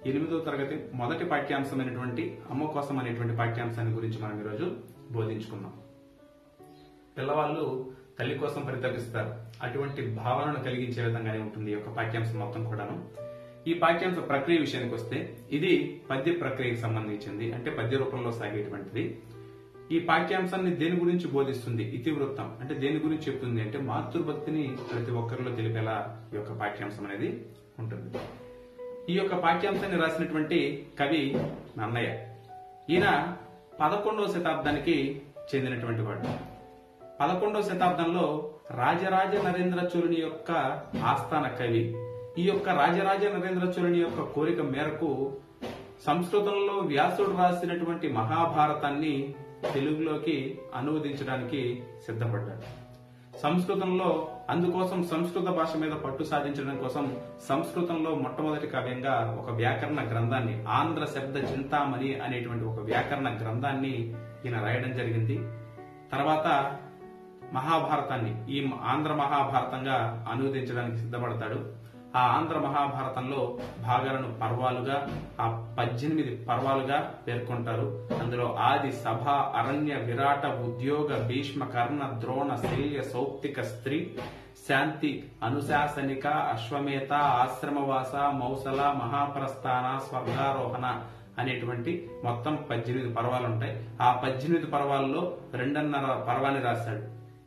ఎనిమిదో తరగతి మొదటి పాఠ్యాంశమైనటువంటి అమ్మ కోసం అనేటువంటి పాఠ్యాంశాన్ని గురించి మనం ఈరోజు బోధించుకున్నాం పిల్లవాళ్ళు తల్లి కోసం పరితపిస్తారు అటువంటి భావనను కలిగించే విధంగానే ఉంటుంది ఈ యొక్క పాఠ్యాంశం మొత్తం కూడాను ఈ పాఠ్యాంశ ప్రక్రియ విషయానికి వస్తే ఇది పద్య ప్రక్రియకి సంబంధించింది అంటే పద్య రూపంలో సాగేటువంటిది ఈ పాఠ్యాంశాన్ని దేని గురించి బోధిస్తుంది ఇతివృత్తం అంటే దేని గురించి చెప్తుంది అంటే మాతృభక్తిని ప్రతి ఒక్కరిలో తెలిపేలా ఈ యొక్క పాఠ్యాంశం అనేది ఉంటుంది ఈ యొక్క పాఠ్యాంశాన్ని రాసినటువంటి కవి నన్నయ్య ఈయన పదకొండవ శతాబ్దానికి చెందినటువంటి వాడు పదకొండవ శతాబ్దంలో రాజరాజ నరేంద్ర చోళుని యొక్క ఆస్థాన కవి ఈ యొక్క రాజరాజ నరేంద్ర చోళుని యొక్క కోరిక మేరకు సంస్కృతంలో వ్యాసుడు రాసినటువంటి మహాభారతాన్ని తెలుగులోకి అనువదించడానికి సిద్ధపడ్డాడు సంస్కృతంలో అందుకోసం సంస్కృత భాష మీద పట్టు సాధించడం కోసం సంస్కృతంలో మొట్టమొదటి కావ్యంగా ఒక వ్యాకరణ గ్రంథాన్ని ఆంధ్ర శబ్ద చింతామణి అనేటువంటి ఒక వ్యాకరణ గ్రంథాన్ని ఈయన రాయడం జరిగింది తర్వాత మహాభారతాన్ని ఈ ఆంధ్ర మహాభారతంగా అనువదించడానికి సిద్ధపడతాడు ఆ ఆంధ్ర మహాభారతంలో భాగాలను పర్వాలుగా ఆ పద్దెనిమిది పర్వాలుగా పేర్కొంటారు అందులో ఆది సభ అరణ్య విరాట ఉద్యోగ భీష్మ కర్ణ ద్రోణ శల్య సౌప్తిక స్త్రీ శాంతి అనుశాసనిక అశ్వమేధ ఆశ్రమవాస మౌసల మహాప్రస్థాన స్వర్గారోహణ అనేటువంటి మొత్తం పద్దెనిమిది పర్వాలు ఉంటాయి ఆ పద్దెనిమిది పర్వాల్లో రెండున్నర పర్వాన్ని రాశాడు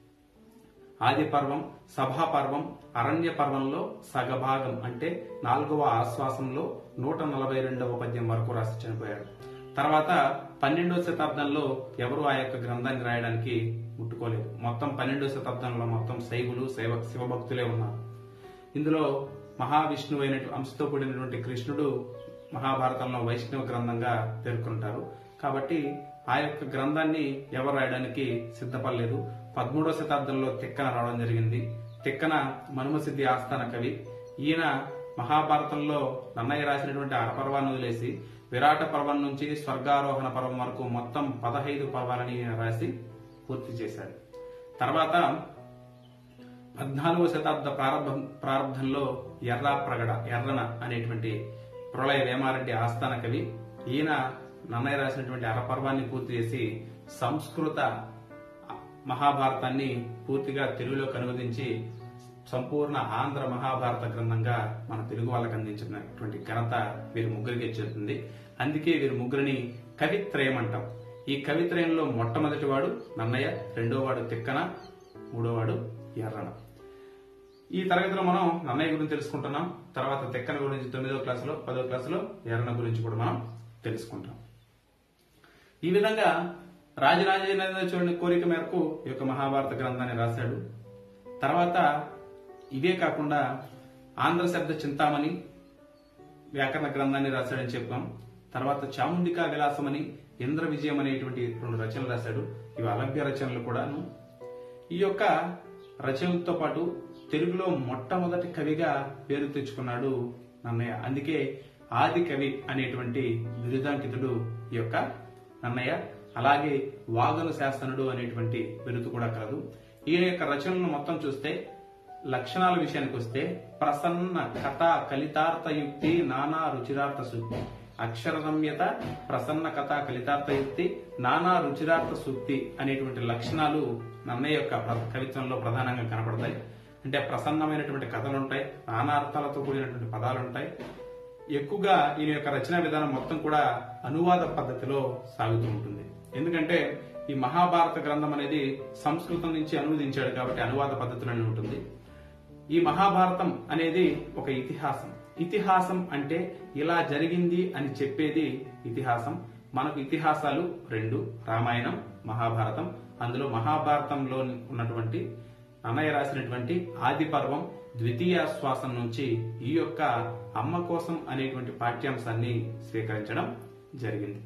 ఆది పర్వం సభా పర్వం అరణ్య పర్వంలో సగభాగం అంటే నాలుగవ ఆశ్వాసంలో నూట నలభై రెండవ పద్యం వరకు రాసి చనిపోయాడు తర్వాత పన్నెండవ శతాబ్దంలో ఎవరు ఆ యొక్క గ్రంథాన్ని రాయడానికి ముట్టుకోలేదు మొత్తం పన్నెండవ శతాబ్దంలో మొత్తం శైవులు శైవ శివభక్తులే ఉన్నారు ఇందులో మహావిష్ణువు అయినటువంటి అంశతో కూడినటువంటి కృష్ణుడు మహాభారతంలో వైష్ణవ గ్రంథంగా పేర్కొంటారు కాబట్టి ఆ యొక్క గ్రంథాన్ని ఎవరు రాయడానికి సిద్ధపడలేదు పదమూడవ శతాబ్దంలో తిక్కన రావడం జరిగింది తిక్కన మనుమసిద్ధి ఆస్థాన కవి ఈయన మహాభారతంలో నన్నయ్య రాసినటువంటి అరపర్వాన్ని వదిలేసి విరాట పర్వం నుంచి స్వర్గారోహణ పర్వం వరకు మొత్తం పదహైదు పర్వాలని ఈయన రాసి పూర్తి చేశాడు తర్వాత పద్నాలుగవ శతాబ్ద ప్రారంభం ప్రారంభంలో ఎర్రా ప్రగడ ఎర్రన అనేటువంటి ప్రళయ వేమారెడ్డి ఆస్థాన కవి ఈయన నన్నయ్య రాసినటువంటి అరపర్వాన్ని పూర్తి చేసి సంస్కృత మహాభారతాన్ని పూర్తిగా తెలుగులోకి అనువదించి సంపూర్ణ ఆంధ్ర మహాభారత గ్రంథంగా మన తెలుగు వాళ్ళకి అందించినటువంటి ఘనత వీరి ముగ్గురికి చెందుతుంది అందుకే వీరి ముగ్గురిని కవిత్రయం అంటాం ఈ కవిత్రయంలో మొట్టమొదటి వాడు నన్నయ్య రెండో వాడు తిక్కన మూడో వాడు ఎర్రన ఈ తరగతిలో మనం నన్నయ్య గురించి తెలుసుకుంటున్నాం తర్వాత తెక్కన గురించి తొమ్మిదో క్లాసులో పదో క్లాసులో ఎర్రన గురించి కూడా మనం తెలుసుకుంటాం ఈ విధంగా రాజరాజేంద్ర చోళుని కోరిక మేరకు ఈ యొక్క మహాభారత గ్రంథాన్ని రాశాడు తర్వాత ఇవే కాకుండా ఆంధ్ర శబ్ద చింతామణి వ్యాకరణ గ్రంథాన్ని రాశాడని చెప్పాం తర్వాత చాముండికా విలాసమని ఇంద్ర విజయం అనేటువంటి రెండు రచనలు రాశాడు ఇవి అలభ్య రచనలు కూడాను ఈ యొక్క రచనలతో పాటు తెలుగులో మొట్టమొదటి కవిగా పేరు తెచ్చుకున్నాడు నన్నయ్య అందుకే ఆది కవి అనేటువంటి బిరుదాంకితుడు ఈ యొక్క నన్నయ్య అలాగే వాగను శాసనుడు అనేటువంటి బిరుదు కూడా కలదు ఈయన యొక్క రచనలను మొత్తం చూస్తే లక్షణాల విషయానికి వస్తే ప్రసన్న కథ కలితార్థయుక్తి నానా రుచిరార్థ సూక్తి అక్షర సంయత ప్రసన్న కథ కలితార్థయుక్తి నానా రుచిరార్థ సూక్తి అనేటువంటి లక్షణాలు నన్నయ్య యొక్క ప్ర- కవిత్వంలో ప్రధానంగా కనపడతాయి అంటే ప్రసన్నమైనటువంటి కథలు ఉంటాయి నానా అర్థాలతో కూడినటువంటి పదాలు ఉంటాయి ఎక్కువగా ఈయన యొక్క రచనా విధానం మొత్తం కూడా అనువాద పద్ధతిలో సాగుతూ ఉంటుంది ఎందుకంటే ఈ మహాభారత గ్రంథం అనేది సంస్కృతం నుంచి అనువదించాడు కాబట్టి అనువాద పద్ధతిలోనే ఉంటుంది ఈ మహాభారతం అనేది ఒక ఇతిహాసం ఇతిహాసం అంటే ఇలా జరిగింది అని చెప్పేది ఇతిహాసం మనకు ఇతిహాసాలు రెండు రామాయణం మహాభారతం అందులో మహాభారతంలో ఉన్నటువంటి అన్నయ్య రాసినటువంటి ఆది పర్వం ద్వితీయాశ్వాసం నుంచి ఈ యొక్క అమ్మ కోసం అనేటువంటి పాఠ్యాంశాన్ని స్వీకరించడం జరిగింది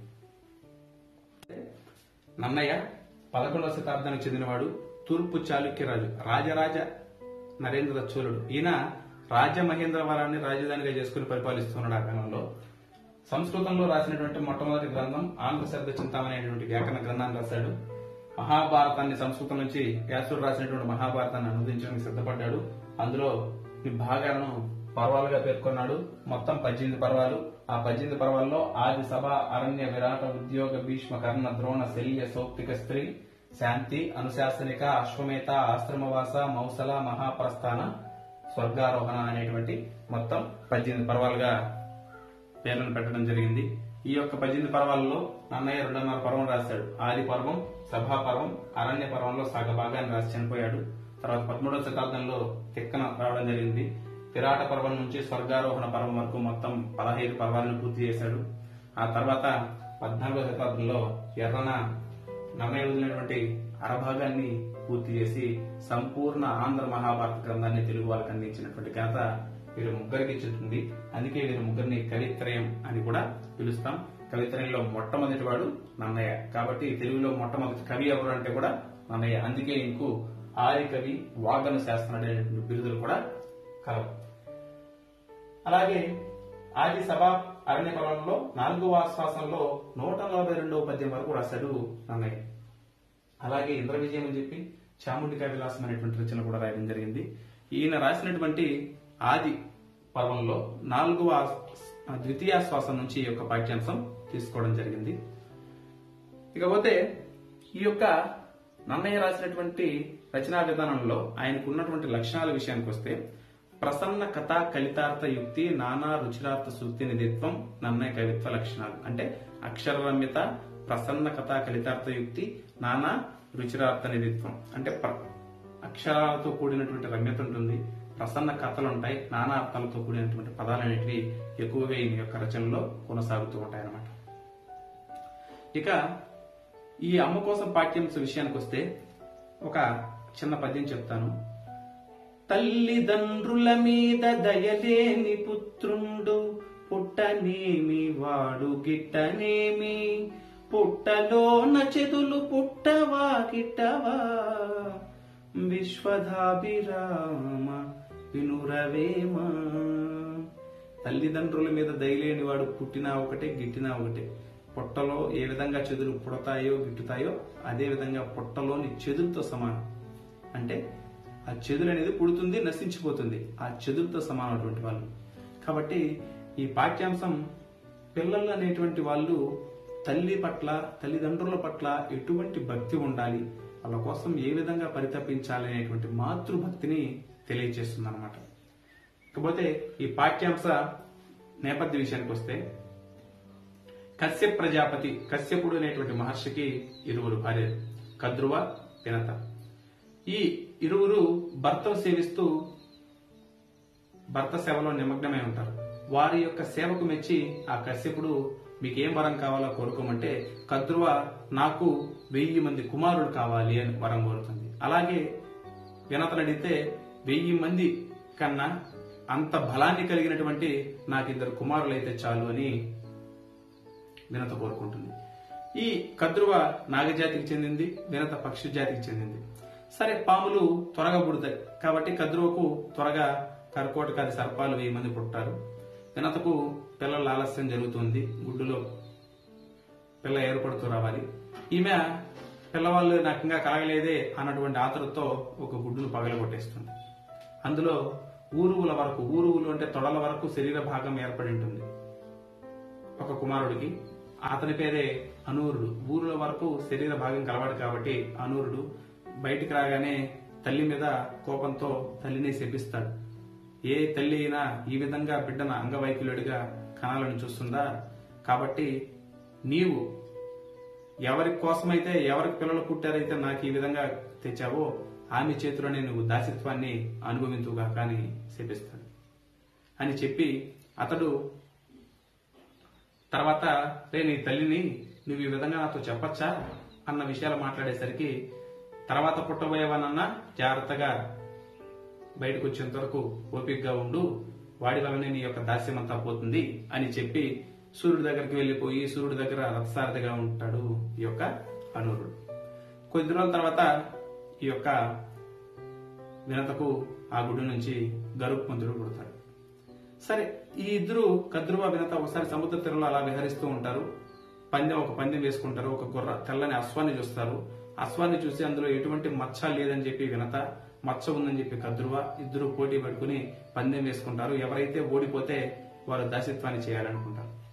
నన్నయ్య పదకొండవ శతాబ్దానికి చెందినవాడు తూర్పు చాళుక్యరాజు రాజరాజ నరేంద్ర చోళుడు ఈయన రాజమహేంద్రవరాన్ని రాజధానిగా చేసుకుని పరిపాలిస్తున్నాడు ఆ కాలంలో సంస్కృతంలో రాసినటువంటి మొట్టమొదటి గ్రంథం ఆంధ్ర శబ్ద చింతామణి అనేటువంటి వ్యాకరణ గ్రంథాన్ని రాశాడు మహాభారతాన్ని సంస్కృతం నుంచి వ్యాసుడు రాసినటువంటి మహాభారతాన్ని అనువదించడానికి సిద్ధపడ్డాడు అందులో ఈ భాగాలను పర్వాలుగా పేర్కొన్నాడు మొత్తం పద్దెనిమిది పర్వాలు ఆ పద్దెనిమిది పర్వాల్లో ఆది సభ అరణ్య విరాట ఉద్యోగ భీష్మ కర్ణ ద్రోణ శల్య సౌప్తిక స్త్రీ శాంతి అనుశాసనిక అశ్వమేధ ఆశ్రమవాస మౌసల మహాప్రస్థాన స్వర్గారోహణ అనేటువంటి మొత్తం పద్దెనిమిది పర్వాలుగా పేర్లను పెట్టడం జరిగింది ఈ యొక్క పద్దెనిమిది పర్వాలలో నన్నయ్య రెండున్నర పర్వం రాశాడు ఆది పర్వం సభా పర్వం అరణ్య పర్వంలో సగ భాగాన్ని రాసి చనిపోయాడు తర్వాత పదమూడవ శతాబ్దంలో తిక్కన రావడం జరిగింది విరాట పర్వం నుంచి స్వర్గారోహణ పర్వం వరకు మొత్తం పదహైదు పర్వాలను పూర్తి చేశాడు ఆ తర్వాత పద్నాలుగవ శతాబ్దంలో ఎర్రన నన్నయ్య వదిలినటువంటి అరభాగాన్ని పూర్తి చేసి సంపూర్ణ ఆంధ్ర మహాభారత గ్రంథాన్ని తెలుగు వాళ్ళకి అందించినటువంటి ఘనత వీరు ముగ్గురికి చెందుతుంది అందుకే వీరు ముగ్గురిని కవిత్రయం అని కూడా పిలుస్తాం కవిత్రయంలో మొట్టమొదటి వాడు నన్నయ్య కాబట్టి తెలుగులో మొట్టమొదటి కవి ఎవరు అంటే కూడా నన్నయ్య అందుకే ఇంకు ఆది కవి వాగన శాస్త్రం అనేటువంటి బిరుదులు కూడా కలవు అలాగే ఆది సభ అరణ్య పర్వంలో నాలుగవ ఆశ్వాసంలో నూట నలభై రెండవ పద్యం వరకు రాశాడు నన్నయ్య అలాగే ఇంద్ర విజయం అని చెప్పి చాముండికా విలాసం అనేటువంటి రచన కూడా రాయడం జరిగింది ఈయన రాసినటువంటి ఆది పర్వంలో నాలుగవ ఆస్- ద్వితీయాశ్వాసం నుంచి ఈ యొక్క పాఠ్యాంశం తీసుకోవడం జరిగింది ఇకపోతే ఈ యొక్క నన్నయ్య రాసినటువంటి రచనా విధానంలో ఆయనకు ఉన్నటువంటి లక్షణాల విషయానికి వస్తే ప్రసన్న కథా కలితార్థ యుక్తి నానా రుచిరార్థ సూక్తి నిధిత్వం నన్నయ్య కవిత్వ లక్షణాలు అంటే అక్షర రమ్యత ప్రసన్న కథా కలితార్థ యుక్తి నానా రుచిరార్థ నిధిత్వం అంటే ప్ర- అక్షరాలతో కూడినటువంటి రమ్యత ఉంటుంది ప్రసన్న కథలు ఉంటాయి నానా అర్థాలతో కూడినటువంటి పదాలు అనేటివి ఎక్కువగా ఈయన యొక్క రచనలో కొనసాగుతూ ఉంటాయి అన్నమాట ఇక ఈ అమ్మ కోసం పాఠ్యాంశ విషయానికి వస్తే ఒక చిన్న పద్యం చెప్తాను తల్లిదండ్రుల మీద దయలేని పుత్రుండు పుట్టనేమి వాడు గిట్టనేమి పుట్టలోన చెదులు పుట్టవా గిట్టవా విశ్వధాభిరామ వినురవేమ తల్లిదండ్రుల మీద దయలేని వాడు పుట్టినా ఒకటే గిట్టినా ఒకటే పొట్టలో ఏ విధంగా చెదులు పుడతాయో గిట్టుతాయో అదే విధంగా పొట్టలోని చెదులతో సమానం అంటే ఆ చెదులు అనేది పుడుతుంది నశించిపోతుంది ఆ చెదులతో సమానమైనటువంటి వాళ్ళు కాబట్టి ఈ పాఠ్యాంశం పిల్లలు అనేటువంటి వాళ్ళు తల్లి పట్ల తల్లిదండ్రుల పట్ల ఎటువంటి భక్తి ఉండాలి వాళ్ళ కోసం ఏ విధంగా పరితపించాలి అనేటువంటి మాతృభక్తిని తెలియజేస్తుంది అనమాట ఇకపోతే ఈ పాఠ్యాంశ నేపథ్య విషయానికి వస్తే కశ్యప్ ప్రజాపతి కశ్యపుడు అనేటువంటి మహర్షికి ఇరువురు భార్యలు కద్రువ పినత ఈ ఇరువురు భర్తను సేవిస్తూ భర్త సేవలో నిమగ్నమై ఉంటారు వారి యొక్క సేవకు మెచ్చి ఆ కశ్యపుడు మీకు ఏం వరం కావాలో కోరుకోమంటే కద్రువ నాకు వెయ్యి మంది కుమారులు కావాలి అని వరం కోరుతుంది అలాగే వినతను అడిగితే వెయ్యి మంది కన్నా అంత బలాన్ని కలిగినటువంటి నాకు ఇద్దరు కుమారులు అయితే చాలు అని వినత కోరుకుంటుంది ఈ కద్రువ నాగజాతికి చెందింది వినత పక్షి జాతికి చెందింది సరే పాములు త్వరగా పుడతాయి కాబట్టి కద్రువకు త్వరగా కర్కోటకాది సర్పాలు వెయ్యి మంది పుట్టారు వినతకు పిల్లల ఆలస్యం జరుగుతుంది గుడ్డులో పిల్ల ఏర్పడుతూ రావాలి ఈమె పిల్లవాళ్ళు నాకు ఇంకా కలగలేదే అన్నటువంటి ఆతృతతో ఒక గుడ్డును పగలగొట్టేస్తుంది అందులో ఊరువుల వరకు ఊరువులు అంటే తొడల వరకు శరీర భాగం ఏర్పడి ఉంటుంది ఒక కుమారుడికి అతని పేరే అనూరుడు ఊరుల వరకు శరీర భాగం కలవాడు కాబట్టి అనూరుడు బయటికి రాగానే తల్లి మీద కోపంతో తల్లిని శపిస్తాడు ఏ తల్లి అయినా ఈ విధంగా బిడ్డన అంగవైకల్యుడిగా కనాలని చూస్తుందా కాబట్టి నీవు ఎవరి కోసమైతే ఎవరికి పిల్లలు పుట్టారైతే నాకు ఈ విధంగా తెచ్చావో ఆమె చేతిలోనే నువ్వు దాసిత్వాన్ని అనుభవించుగా కానీ శపిస్తాడు అని చెప్పి అతడు తర్వాత రే నీ తల్లిని నువ్వు ఈ విధంగా నాతో చెప్పచ్చా అన్న విషయాలు మాట్లాడేసరికి తర్వాత పుట్టబోయేవానన్నా జాగ్రత్తగా బయటకు వచ్చేంత వరకు ఓపికగా ఉండు వాడి వల్లనే నీ యొక్క దాస్యం అంతా పోతుంది అని చెప్పి సూర్యుడి దగ్గరికి వెళ్లిపోయి సూర్యుడి దగ్గర రథసారథిగా ఉంటాడు ఈ యొక్క అనూరుడు కొద్ది రోజుల తర్వాత ఈ యొక్క వినతకు ఆ గుడి నుంచి గరుత్మంతుడు పుడతాడు సరే ఈ ఇద్దరు కద్రువ వినత ఒకసారి సముద్ర తీరంలో అలా విహరిస్తూ ఉంటారు పందెం ఒక పందెం వేసుకుంటారు ఒక గుర్ర తెల్లని అశ్వాన్ని చూస్తారు అశ్వాన్ని చూసి అందులో ఎటువంటి మచ్చ లేదని చెప్పి వినత మచ్చ ఉందని చెప్పి కద్రువ ఇద్దరు పోటీ పడుకుని పందెం వేసుకుంటారు ఎవరైతే ఓడిపోతే వారు దాసిత్వాన్ని చేయాలనుకుంటారు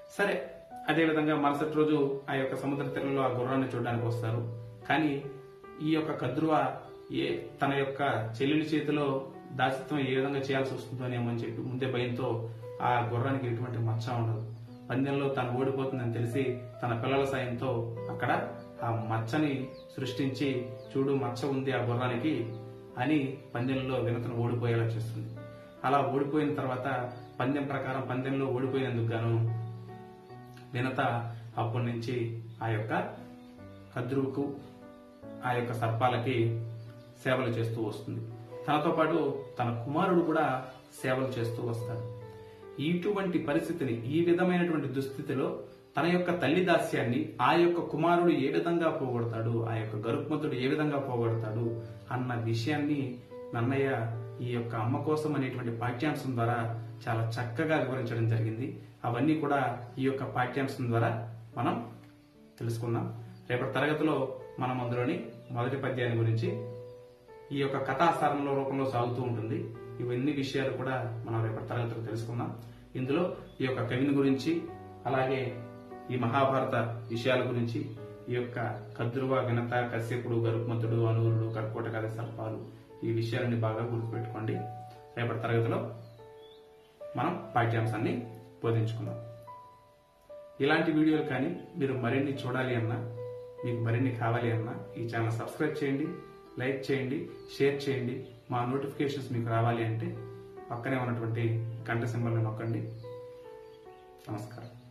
సరే అదే విధంగా మరుసటి రోజు ఆ యొక్క సముద్ర తీరంలో ఆ గుర్రాన్ని చూడడానికి వస్తారు కానీ ఈ యొక్క కద్రువ ఏ తన యొక్క చెల్లెలి చేతిలో దాసిత్వం ఏ విధంగా చేయాల్సి వస్తుందోనేమో అని చెప్పి ముందే భయంతో ఆ గుర్రానికి ఎటువంటి మచ్చ ఉండదు పందెంలో తను ఓడిపోతుందని తెలిసి తన పిల్లల సాయంతో అక్కడ ఆ మచ్చని సృష్టించి చూడు మచ్చ ఉంది ఆ గుర్రానికి అని పందెంలో వినతను ఓడిపోయేలా చేస్తుంది అలా ఓడిపోయిన తర్వాత పందెం ప్రకారం పందెంలో ఓడిపోయినందుకు గాను వినత అప్పటి నుంచి ఆ యొక్క కద్రువుకు ఆ యొక్క సర్పాలకి సేవలు చేస్తూ వస్తుంది తనతో పాటు తన కుమారుడు కూడా సేవలు చేస్తూ వస్తాడు ఇటువంటి పరిస్థితిని ఈ విధమైనటువంటి దుస్థితిలో తన యొక్క తల్లి దాస్యాన్ని ఆ యొక్క కుమారుడు ఏ విధంగా పోగొడతాడు ఆ యొక్క గరుత్మంతుడు ఏ విధంగా పోగొడతాడు అన్న విషయాన్ని నన్నయ్య ఈ యొక్క అమ్మ కోసం అనేటువంటి పాఠ్యాంశం ద్వారా చాలా చక్కగా వివరించడం జరిగింది అవన్నీ కూడా ఈ యొక్క పాఠ్యాంశం ద్వారా మనం తెలుసుకుందాం రేపటి తరగతిలో మనం అందులోని మొదటి పద్యాన్ని గురించి ఈ యొక్క కథాసారంలో రూపంలో సాగుతూ ఉంటుంది ఇవన్నీ విషయాలు కూడా మనం రేపటి తరగతిలో తెలుసుకుందాం ఇందులో ఈ యొక్క కవిని గురించి అలాగే ఈ మహాభారత విషయాల గురించి ఈ యొక్క కద్రువ వినత కశ్యపుడు గరుత్మంతుడు అనూరుడు కర్కోట కథ సర్పాలు ఈ విషయాలన్నీ బాగా గుర్తుపెట్టుకోండి రేపటి తరగతిలో మనం పాఠ్యాంశాన్ని బోధించుకుందాం ఇలాంటి వీడియోలు కానీ మీరు మరిన్ని చూడాలి అన్నా మీకు మరిన్ని కావాలి అన్నా ఈ ఛానల్ సబ్స్క్రైబ్ చేయండి లైక్ చేయండి షేర్ చేయండి మా నోటిఫికేషన్స్ మీకు రావాలి అంటే పక్కనే ఉన్నటువంటి గంట సింబల్ని నొక్కండి నమస్కారం